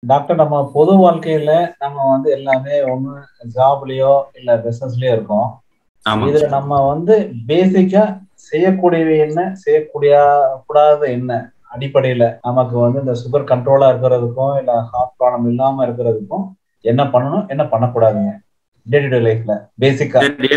Doctor நம்ம பொது வாழ்க்கையில நம்ம வந்து எல்லாமே ஒண்ணு ஜாப்லயோ இல்ல பிசினஸ்லயோ இருக்கோம் ஆமா இதுல நம்ம வந்து பேசிக்கா செய்யக்கூடியவை என்ன செய்யக்கூடிய கூடாதது என்ன அடிப்படையில நமக்கு வந்து இந்த சுகர் கண்ட்ரோலா இருக்கிறதுக்கும் இல்ல ஹார்ட் ப்ராப்ளம் இல்லாம இருக்கிறதுக்கும் என்ன பண்ணணும் என்ன பண்ணக்கூடாதுங்க டே டு டே லைஃப்ல பேசிக்கா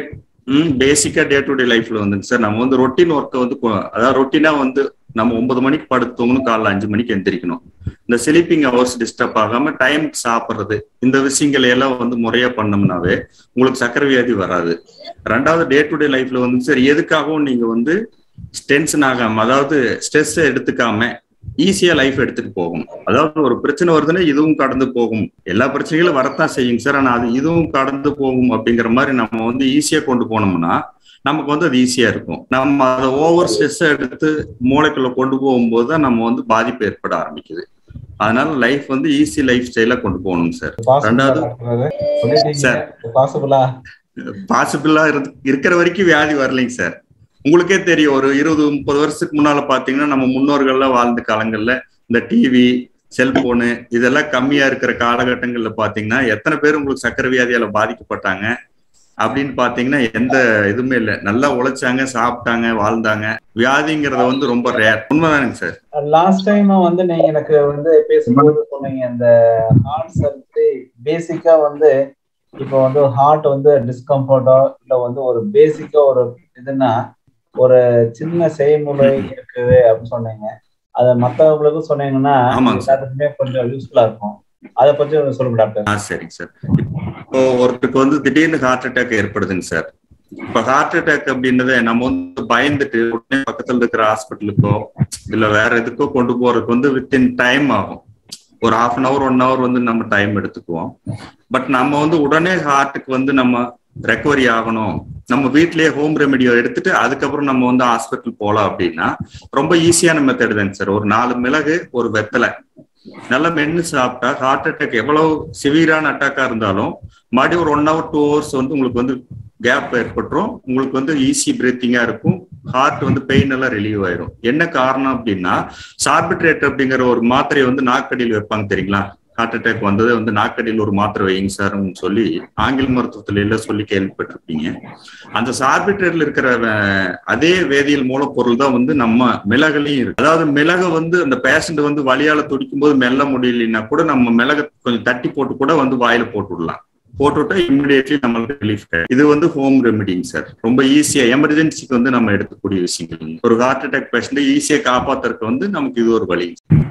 பேசிக்கா டே டு டே லைஃப்ல வந்துங்க சார் நம்ம வந்து ரொட்டீன் ஒர்க்கை வந்து கொ- அதாவது ரொட்டீனா வந்து நம்ம ஒன்பது மணிக்கு படுத்தோம்னு காலைல அஞ்சு மணிக்கு எந்திரிக்கணும் இந்த ஸ்லீப்பிங் ஹவர்ஸ் டிஸ்டர்ப் ஆகாம டைம் சாப்பிட்றது இந்த விஷயங்களை எல்லாம் வந்து முறையா பண்ணோம்னாவே உங்களுக்கு சக்கரை வியாதி வராது ரெண்டாவது டே டு டே லைஃப்ல வந்து சார் எதுக்காகவும் நீங்க வந்து டென்ஷன் ஆகாம அதாவது ஸ்ட்ரெஸ் எடுத்துக்காம ஈஸியா லைஃப் எடுத்துட்டு போகும் அதாவது ஒரு பிரச்சனை வருதுன்னா இதுவும் கடந்து போகும் எல்லா பிரச்சனைகளும் வரத்தான் செய்யுங்க சார் ஆனா அது இதுவும் கடந்து போகும் அப்படிங்கிற மாதிரி நம்ம வந்து ஈஸியா கொண்டு போனோம்னா நமக்கு வந்து அது ஈஸியா இருக்கும் நம்ம அதை ஓவர் ஸ்ட்ரெஸ் எடுத்து மூளைக்குள்ள கொண்டு போகும்போது தான் நம்ம வந்து பாதிப்பு ஏற்பட ஆரம்பிக்குது அதனால லைஃப் வந்து ஈஸி லைஃப் ஸ்டைலா கொண்டு போகணும் சார் ரெண்டாவது சொல்லிட்டீங்க சார். பாசிபிளா பாசிபிளா இருக்கிற வரைக்கும் வியாதி வரலைங்க சார் உங்களுக்கே தெரியும் ஒரு இருபது முப்பது வருஷத்துக்கு முன்னால பாத்தீங்கன்னா நம்ம முன்னோர்கள்லாம் வாழ்ந்த காலங்கள்ல இந்த டிவி செல்போனு இதெல்லாம் கம்மியா இருக்கிற காலகட்டங்கள்ல பாத்தீங்கன்னா எத்தனை பேர் உங்களுக்கு சக்கரை வியாதியால பாதிக்கப்பட்டாங்க அப்படின்னு பாத்தீங்கன்னா எந்த இதுவுமே இல்லை நல்லா உழைச்சாங்க சாப்பிட்டாங்க வாழ்ந்தாங்க வியாதிங்கிறத வந்து ரொம்ப ரேர் உண்மைதானுங்க சார் லாஸ்ட் டைம் வந்து நீங்க எனக்கு வந்து பேசும்போது சொன்னீங்க இந்த ஹார்ட் வந்து பேசிக்கா வந்து இப்போ வந்து ஹார்ட் வந்து டிஸ்கம்ஃபர்ட்டோ இல்ல வந்து ஒரு பேசிக்கா ஒரு இதுன்னா ஒரு சின்ன செய்முறை இருக்குது அப்படின்னு சொன்னீங்க அதை மத்தவங்களுக்கும் சொன்னீங்கன்னா ஆமாங்க சார். எல்லாத்துக்குமே கொஞ்சம் யூஸ்ஃபுல்லா இருக்கும் அதை பத்தி கொஞ்சம் சொல்லுங்க டாக்டர் ஆ சரிங்க சார் இப்போ ஒருத்தருக்கு வந்து திடீர்னு ஹார்ட் அட்டாக் ஏற்படுதுங்க சார் இப்ப ஹார்ட் அட்டாக் அப்படின்றத நம்ம வந்து பயந்துட்டு உடனே பக்கத்துல இருக்கிற ஹாஸ்பிட்டலுக்கோ இல்ல வேற எதுக்கோ கொண்டு போறதுக்கு வந்து வித்தின் டைம் ஆகும் ஒரு half an hour one hour வந்து நம்ம டைம் எடுத்துக்குவோம் பட் நம்ம வந்து உடனே ஹார்ட்டுக்கு வந்து நம்ம ரெக்கவரி ஆகணும் நம்ம வீட்லயே ஹோம் ரெமெடியோ எடுத்துட்டு அதுக்கப்புறம் நம்ம வந்து ஹாஸ்பிட்டல் போலாம் அப்படின்னா ரொம்ப ஈஸியான மெத்தட் தாங்க சார் ஒரு நாலு மிளகு ஒரு வெத்தலை நல்லா மென்னு சாப்பிட்டா ஹார்ட் அட்டாக் எவ்வளவு சிவியரான அட்டாக்கா இருந்தாலும் மறுபடியும் ஒரு ஒன் ஹவர் டூ ஹவர்ஸ் வந்து உங்களுக்கு வந்து கேப் ஏற்பட்டுரும் உங்களுக்கு வந்து ஈஸி பிரீத்திங்கா இருக்கும் ஹார்ட் வந்து பெயின் எல்லாம் ரிலீவ் ஆயிரும் என்ன காரணம் அப்படின்னா சார்பிட்ரேட் அப்படிங்கிற ஒரு மாத்திரையை வந்து நாக்கடியில் வைப்பாங்க தெரியுங்களா ஹார்ட் அட்டாக் வந்ததே வந்து நாக்கடியில் ஒரு மாத்திரை வைங்க சார்னு சொல்லி ஆங்கில மருத்துவத்துல எல்லாம் சொல்லி கேள்விப்பட்டிருப்பீங்க அந்த சார்பிட்ரேட்ல இருக்கிற அஹ், அதே வேதியியல் மூலப்பொருள் தான் வந்து நம்ம மிளகுலையும் இருக்கு அதாவது மிளகு வந்து அந்த பேஷண்ட் வந்து வலியால துடிக்கும் போது மெல்ல முடியலைன்னா கூட நம்ம மிளகு கொஞ்சம் தட்டி போட்டு கூட வந்து வாயில போட்டு விடலாம் போட்டுவிட்டா இமிடியேட்லி நம்மளுக்கு ரிலீஃப் இது வந்து ஹோம் ரெமெடிங் சார் ரொம்ப ஈஸியா எமர்ஜென்சிக்கு வந்து நம்ம எடுக்கக்கூடிய விஷயங்கள் ஒரு ஹார்ட் அட்டாக் பேஷண்ட் ஈஸியா காப்பாத்துறதுக்கு வந்து நமக்கு இது ஒரு வழி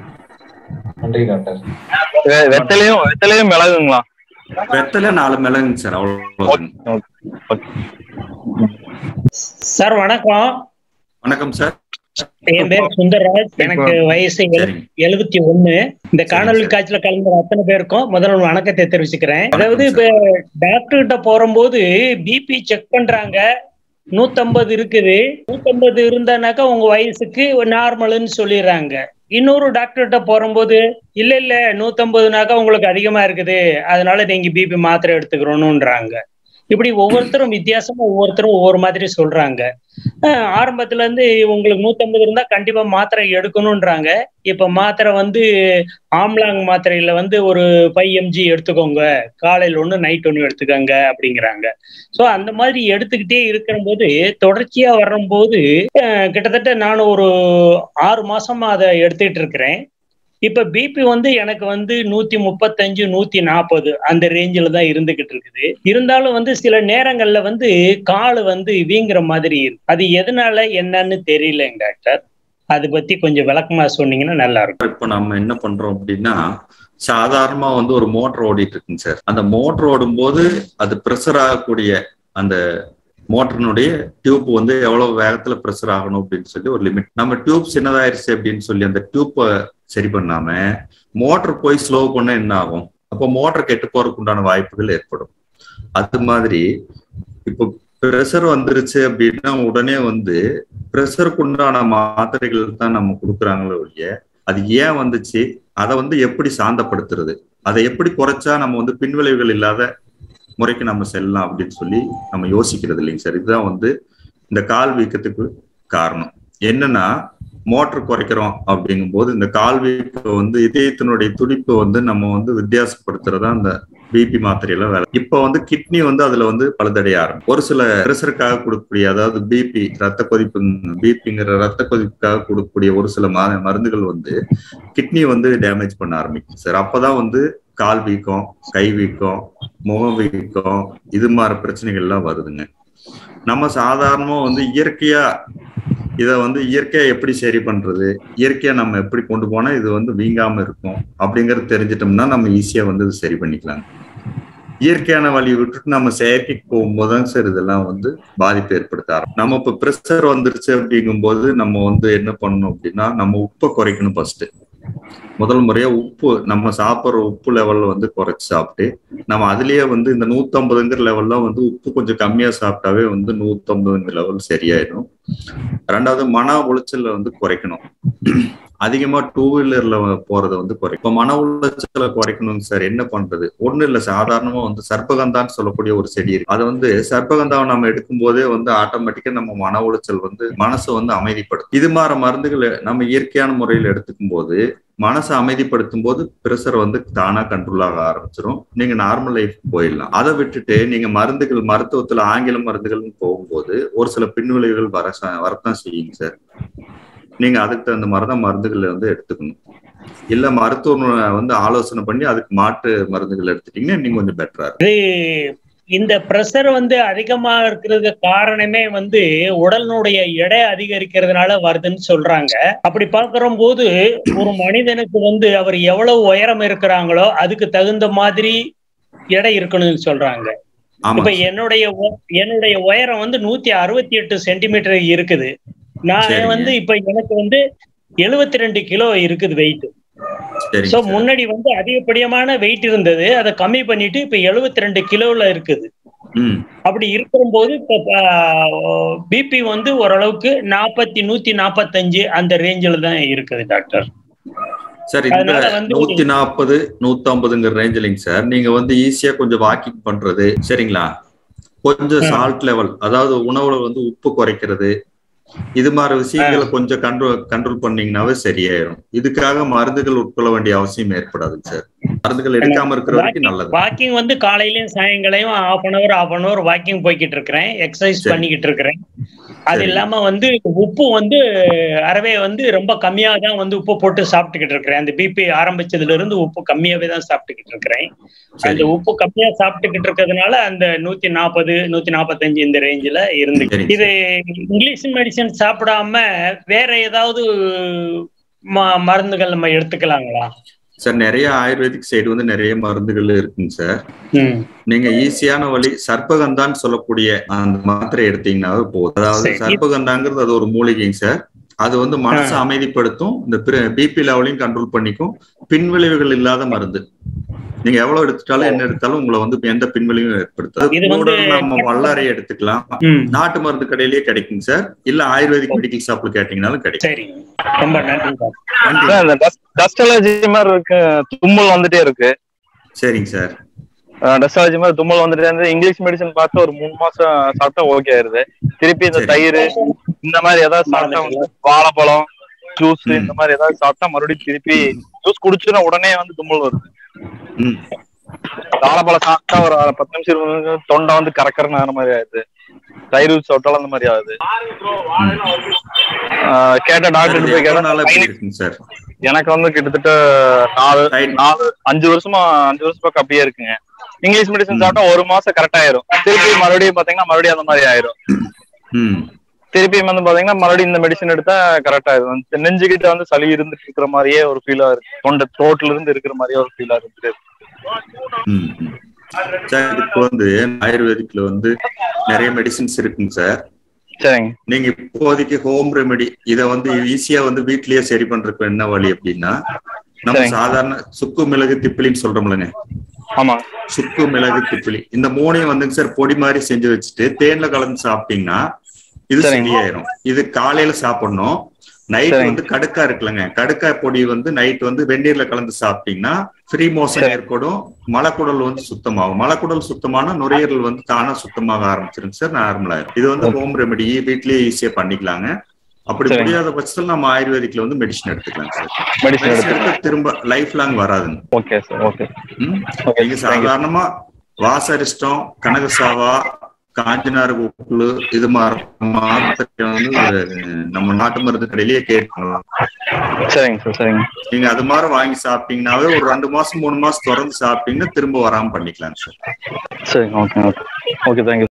நன்றி டாக்டர் வெ- வெத்தலையும் வெத்தலையும் மிளகுங்களா வெத்தலை நாலு மிளகுங்க சார் அவ்வளவு சார் வணக்கம் வணக்கம் சார் என் பேர் சுந்தர்ராஜ் எனக்கு வயசு எழு- சரிங்க எழுபத்தி ஒண்ணு இந்த காணொலி சார். காட்சியில கலந்து அத்தனை பேருக்கும் முதல்ல வணக்கத்தை தெரிவிச்சுக்கிறேன் வணக்கம் அதாவது இப்ப டாக்டர் கிட்ட போகும்போது பிபி செக் பண்றாங்க நூத்தம்பது இருக்குது நூத்தம்பது இருந்தானாக்கா உங்க வயசுக்கு நார்மல்னு சொல்லிடுறாங்க இன்னொரு டாக்டர் கிட்ட போகும்போது இல்ல இல்ல நூத்தம்பதுனாக்கா உங்களுக்கு அதிகமா இருக்குது அதனால நீங்க பிபி மாத்திரை எடுத்துக்கிறோம்ன்றாங்க இப்படி ஒவ்வொருத்தரும் வித்தியாசமா ஒவ்வொருத்தரும் ஒவ்வொரு மாதிரி சொல்றாங்க அஹ் ஆரம்பத்துல இருந்து உங்களுக்கு நூத்தம்பது இருந்தா கண்டிப்பா மாத்திரை எடுக்கணும்ன்றாங்க இப்ப மாத்திரை வந்து ஆம்லாங் மாத்திரையில வந்து ஒரு ஃபைவ் எம்ஜி எடுத்துக்கோங்க காலையில ஒண்ணு நைட் ஒண்ணு எடுத்துக்கோங்க அப்படிங்கிறாங்க சோ அந்த மாதிரி எடுத்துக்கிட்டே இருக்கிற போது தொடர்ச்சியா வரும்போது அஹ் கிட்டத்தட்ட நான் ஒரு ஆறு மாசமா அதை எடுத்துக்கிட்டு இருக்கிறேன் இப்ப பிபி வந்து எனக்கு வந்து நூத்தி முப்பத்தஞ்சு நூத்தி நாற்பது அந்த ரேஞ்சில தான் இருந்துகிட்டு இருக்குது இருந்தாலும் வந்து சில நேரங்கள்ல வந்து கால் வந்து வீங்குற மாதிரி இருக்கு அது எதனால என்னன்னு தெரியலங்க டாக்டர் அதை பத்தி கொஞ்சம் விளக்கமா சொன்னீங்கன்னா நல்லா இருக்கும் இப்ப நம்ம என்ன பண்றோம் அப்படின்னா சாதாரணமா வந்து ஒரு மோட்டர் ஓடிட்டு இருக்குங்க சார் அந்த மோட்டர் ஓடும்போது அது ப்ரெஷர் ஆகக்கூடிய அந்த மோட்டரினுடைய டியூப் வந்து எவ்வளவு வேகத்துல ப்ரெஷர் ஆகணும் அப்படின்னு சொல்லி ஒரு லிமிட் நம்ம டியூப் சின்னதாயிருச்சு அப்படின்னு சொல்லி அந்த டியூப்பை சரி பண்ணாம மோட்டர் போய் ஸ்லோ பண்ண என்ன ஆகும் அப்போ மோட்டர் கெட்டு போறதுக்கு உண்டான வாய்ப்புகள் ஏற்படும் அது மாதிரி இப்போ ப்ரெஷர் வந்துருச்சு அப்படின்னா உடனே வந்து ப்ரெஷருக்கு உண்டான மாத்திரைகள் தான் நம்ம கொடுக்குறாங்களோ ஒழிய அது ஏன் வந்துச்சு அதை வந்து எப்படி சாந்தப்படுத்துறது அதை எப்படி குறைச்சா நம்ம வந்து பின்விளைவுகள் இல்லாத முறைக்கு நம்ம செல்லலாம் அப்படின்னு சொல்லி நம்ம யோசிக்கிறது இல்லைங்க சார் இதுதான் வந்து இந்த கால் வீக்கத்துக்கு காரணம் என்னன்னா மோட்டர் குறைக்கிறோம் அப்படிங்கும்போது இந்த கால்வீக்கு வந்து இதயத்தினுடைய துடிப்பு வந்து நம்ம வந்து வித்தியாசப்படுத்துறதா அந்த பிபி மாத்திரையில வேலை இப்ப வந்து கிட்னி வந்து அதுல வந்து பழுதடைய ஆரம்பிக்கும் ஒரு சில பிரஷருக்காக கொடுக்கக்கூடிய அதாவது பிபி ரத்த கொதிப்பு பிபிங்கிற ரத்த கொதிப்புக்காக கொடுக்கக்கூடிய ஒரு சில ம- மருந்துகள் வந்து கிட்னி வந்து டேமேஜ் பண்ண ஆரம்பிக்கும் சார் அப்பதான் வந்து கால் வீக்கம் கை வீக்கம் முகம் வீக்கம் இது மாதிரி பிரச்சனைகள் எல்லாம் வருதுங்க நம்ம சாதாரணமா வந்து இயற்கையா இதை வந்து இயற்கையா எப்படி சரி பண்றது இயற்கையா நம்ம எப்படி கொண்டு போனா இது வந்து வீங்காம இருக்கும் அப்படிங்கறது தெரிஞ்சிட்டோம்னா நம்ம ஈஸியா வந்து இது சரி பண்ணிக்கலாம் இயற்கையான வழியை விட்டுட்டு நம்ம செயற்கைக்கு போகும்போது தான் சார் இதெல்லாம் வந்து பாதிப்பு ஏற்படுத்த ஆரம்பிக்கும் நம்ம இப்ப ப்ரெஷர் வந்துருச்சு அப்படிங்கும்போது நம்ம வந்து என்ன பண்ணணும் அப்படின்னா நம்ம உப்பை குறைக்கணும் ஃபர்ஸ்ட் முதல் முறையா உப்பு நம்ம சாப்பிட்ற உப்பு லெவல்ல வந்து குறைச்சு சாப்பிட்டு நம்ம அதுலயே வந்து இந்த நூத்தம்பதுங்கிற லெவல்ல வந்து உப்பு கொஞ்சம் கம்மியா சாப்பிட்டாவே வந்து நூத்தம்பதுங்கிற லெவல் சரியாயிடும் ரெண்டாவது மன உளைச்சல்ல வந்து குறைக்கணும் அதிகமா டூ வீலர்ல போறதை வந்து குறைக்கும் இப்ப மன உளைச்சலை குறைக்கணும் சார் என்ன பண்றது ஒண்ணு இல்ல சாதாரணமா வந்து சர்ப்பகந்தான்னு சொல்லக்கூடிய ஒரு செடி இருக்கு அது வந்து சர்ப்பகந்தாவை நம்ம எடுக்கும் போதே வந்து ஆட்டோமேட்டிக்கா நம்ம மன உளைச்சல் வந்து மனசை வந்து அமைதிப்படுத்தும் இது மாதிரி மருந்துகளை நம்ம இயற்கையான முறையில் எடுத்துக்கும் போது மனசை அமைதிப்படுத்தும் போது பிரஷர் வந்து தானா கண்ட்ரோல் ஆக ஆரம்பிச்சிடும் நீங்க நார்மல் லைஃப் போயிடலாம் அதை விட்டுட்டு நீங்க மருந்துகள் மருத்துவத்துல ஆங்கில மருந்துகள்னு போகும்போது ஒரு சில பின்விளைவுகள் வர வரத்தான் செய்யுங்க சார் நீங்க அதுக்கு தகுந்த மாதிரி தான் மருந்துகளை வந்து எடுத்துக்கணும் இல்ல மருத்துவர் வந்து ஆலோசனை பண்ணி அதுக்கு மாற்று மருந்துகள் எடுத்துட்டீங்கன்னா இன்னும் கொஞ்சம் பெட்டரா இருக்கும் இது இந்த ப்ரெஷர் வந்து அதிகமா இருக்கிறதுக்கு காரணமே வந்து உடலினுடைய எடை அதிகரிக்கிறதுனால வருதுன்னு சொல்றாங்க அப்படி பார்க்கிற போது ஒரு மனிதனுக்கு வந்து அவர் எவ்வளவு உயரம் இருக்கிறாங்களோ அதுக்கு தகுந்த மாதிரி எடை இருக்கணும்னு சொல்றாங்க ஆமா இப்ப என்னுடைய உ- என்னுடைய உயரம் வந்து நூத்தி அறுபத்தி எட்டு சென்டிமீட்டர் இருக்குது நான் சரிங்க. வந்து இப்ப எனக்கு வந்து எழுபத்தி ரெண்டு கிலோ இருக்குது வெயிட் சரிங்க சோ சார். முன்னாடி வந்து அதிகப்படியான வெயிட் இருந்தது அதை கம்மி பண்ணிட்டு இப்ப எழுபத்தி ரெண்டு கிலோல இருக்குது ம் அப்படி இருக்கும்போது இப்ப பிபி வந்து ஓரளவுக்கு நாற்பத்தி நூத்தி நாற்பத்தஞ்சு அந்த ரேஞ்சில் தான் இருக்குது டாக்டர் சார் இந்த அதனால வந்து ஒரு- நூத்தி நாற்பது நூத்தி ஐம்பதுங்கிற ரேஞ்சிலிங்க சார் நீங்க வந்து ஈஸியா கொஞ்சம் வாக்கிங் பண்றது சரிங்களா கொஞ்சம் ம். சால்ட் லெவல் அதாவது உணவுல வந்து உப்பு குறைக்கிறது இது மாதிரி விஷயங்களை கொஞ்சம் கண்ட்ரோல் கண்ட்ரோல் பண்ணீங்கன்னாவே சரியாயிரும் இதுக்காக மருந்துகள் உட்கொள்ள வேண்டிய அவசியம் ஏற்படாதுங்க சார் மருந்துகள் எடுக்காம இருக்கிற வரைக்கும் நல்லது வாக்கிங் வந்து காலையிலயும் சாயங்காலையும் half an hour half an hour walking போய்கிட்டு இருக்கிறேன் எக்ஸசைஸ் சரி. பண்ணிக்கிட்டு இருக்கிறேன் அது சரி. இல்லாம வந்து உப்பு வந்து அறவே வந்து ரொம்ப கம்மியா தான் வந்து உப்பு போட்டு சாப்பிட்டுக்கிட்டு இருக்கிறேன் அந்த பிபி ஆரம்பிச்சதுல இருந்து உப்பு கம்மியாவே தான் சாப்பிட்டுக்கிட்டு இருக்கிறேன் அந்த சரி உப்பு கம்மியா சாப்பிட்டுக்கிட்டு இருக்கிறதுனால அந்த நூத்தி நாற்பது நூத்தி நாற்பத்தஞ்சு இந்த ரேஞ்சில இருந்து சரிங்க இது இங்கிலீஷ் மெடிசன் சாப்பிடாம வேற ஏதாவது ம- மருந்துகள் நம்ம எடுத்துக்கலாங்களா சார் நிறைய ஆயுர்வேதிக் சைடு வந்து நிறைய மருந்துகள் இருக்குங்க சார் ம் நீங்க ஈஸியான வழி சர்ப்பகந்தான்னு சொல்லக்கூடிய அந்த மாத்திரை எடுத்தீங்கன்னாவே போதும் அதாவது சரி. சர்ப்பகந்தாங்கிறது அது ஒரு மூலிகைங்க சார் அது வந்து மனசை அமைதிப்படுத்தும் இந்த பிபி லெவலையும் கண்ட்ரோல் பண்ணிக்கும் பின்விளைவுகள் இல்லாத மருந்து நீங்க எவ்வளவு எடுத்துட்டாலும் என்ன எடுத்தாலும் உங்களை வந்து எந்த பின்விளைவும் ஏற்படுத்தாது இது வந்து- கூட நம்ம வல்லாரை எடுத்துக்கலாம் ம் நாட்டு மருந்து கடையிலேயே கிடைக்குங்க சார் இல்ல ஆயுர்வேதிக் மெடிக்கல் ஷாப்ல கேட்டீங்கனாலும் கிடைக்கும் சரி ரொம்ப நன்றி சார் நன்றி சார் இந்த டஸ்ட் அலர்ஜி மாதிரி இருக்கு தும்மல் வந்துட்டே இருக்கு சரிங்க சார் டஸ்ட் அலர்ஜி மாதிரி தும்மல் வந்துட்டே இருந்து இங்கிலீஷ் மெடிசன் பார்த்து ஒரு மூணு மாசம் சாப்பிட்டா ஓகே ஆயிருது திருப்பி இந்த சரி. தயிர் இந்த மாதிரி ஏதாவது சாப்பிட்டா வந்து வாழைப்பழம் ஜூஸ் ம். இந்த மாதிரி ஏதாவது சாப்பிட்டா மறுபடியும் திருப்பி ஜூஸ் குடிச்சுன்னா உடனே வந்து தும்மல் வருது ம் வாழைப்பழம் சாப்பிட்டா ஒரு பத்து நிமிஷம் இருபது நிமிஷம் தொண்டை வந்து கரக்கரன்னு ஆகிற மாதிரி ஆகுது தயிர் ஊற்றி சாப்பிட்டாலும் அந்த மாதிரி ஆகுது ஆஹ் கேட்ட டாக்டர் போய் எவ்வளவு நாளா இப்படி கேட்டா இருக்குங்க சார் எனக்கு வந்து கிட்டத்தட்ட நாலு Side- நாலு அஞ்சு வருஷமா அஞ்சு வருஷம் பக்கம் அப்படியே இருக்குங்க இங்கிலீஷ் மெடிசன் ம். சாப்பிட்டா ஒரு மாசம் கரெக்ட் ஆயிரும் திருப்பி மறுபடியும் பாத்தீங்கன்னா மறுபடியும் அந்த மாதிரி ஆயிரும் ம் திருப்பி வந்து பாத்தீங்கன்னா மறுபடியும் இந்த மெடிசன் எடுத்தா கரெக்ட் ஆயிரும் நெஞ்சுகிட்ட வந்து சளி இருந்துட்டு இருக்கிற மாதிரியே ஒரு ஃபீலா இருக்கு தொண்டை த்ரோட்ல இருந்து இருக்கிற மாதிரியே ஒரு ஃபீலா இருக்கு ம், ம். சார் இதுக்கு வந்து ஆயுர்வேதிக்ல வந்து நிறைய மெடிசின்ஸ் இருக்குங்க சார் சரிங்க நீங்க இப்போதைக்கு ஹோம் ரெமெடி இத வந்து ஈஸியா வந்து வீட்லயே சரி பண்றதுக்கு என்ன வழி அப்படின்னா நம்ம சரிங்க. சாதாரண சுக்கு மிளகு திப்பிலின்னு சொல்றோம்லங்க ஆமா சுக்கு மிளகு திப்பிலி இந்த மூணையும் வந்துங்க சார் பொடி மாதிரி செஞ்சு வச்சுட்டு தேன்ல கலந்து சாப்பிட்டீங்கன்னா இது சரிங்க. சரியாயிரும் இது காலையில சாப்பிடணும் நைட் சரிங்க. வந்து கடுக்கா இருக்குல்லங்க கடுக்கா பொடி வந்து நைட் வந்து வெந்நீர்ல கலந்து சாப்பிட்டீங்கன்னா ஃப்ரீ மோஷன் சரி. ஏற்படும் மலக்குடல் வந்து சுத்தமாகும் மலக்குடல் சுத்தமான நுரையீரல் வந்து தானா சுத்தமாக ஆரம்பிச்சிருங்க சார் நார்மல் ஆயிரும் இது வந்து ஹோம் ரெமெடி வீட்லயே ஈஸியா பண்ணிக்கலாங்க அப்படி சரிங்க. முடியாத பட்சத்தில் நம்ம ஆயுர்வேதிக்ல வந்து மெடிசன் எடுத்துக்கலாம் சார் மெடிசன் மெடிசன் எடுத்து எடுத்தா திரும்ப லைஃப் லாங் வராதுங்க ஓகே சார் ஓகே ம்? ஓகே நீங்க சாதாரணமா வாசரிஷ்டம் கனகசாவா காஞ்சினார் உப்புளு இது மாதிரி மாத்திரை வந்து நம்ம நாட்டு மருந்து கடையிலேயே கேட்கணும் சரிங்க சார் சரிங்க நீங்க அது மாதிரி வாங்கி சாப்பிட்டீங்கன்னாவே ஒரு ரெண்டு மாசம் மூணு மாசம் தொடர்ந்து சாப்பிட்டீங்கன்னா திரும்ப வராம பண்ணிக்கலாம் சார் சரிங்க ஓகே ஓகே ஓகே தேங்க்யூ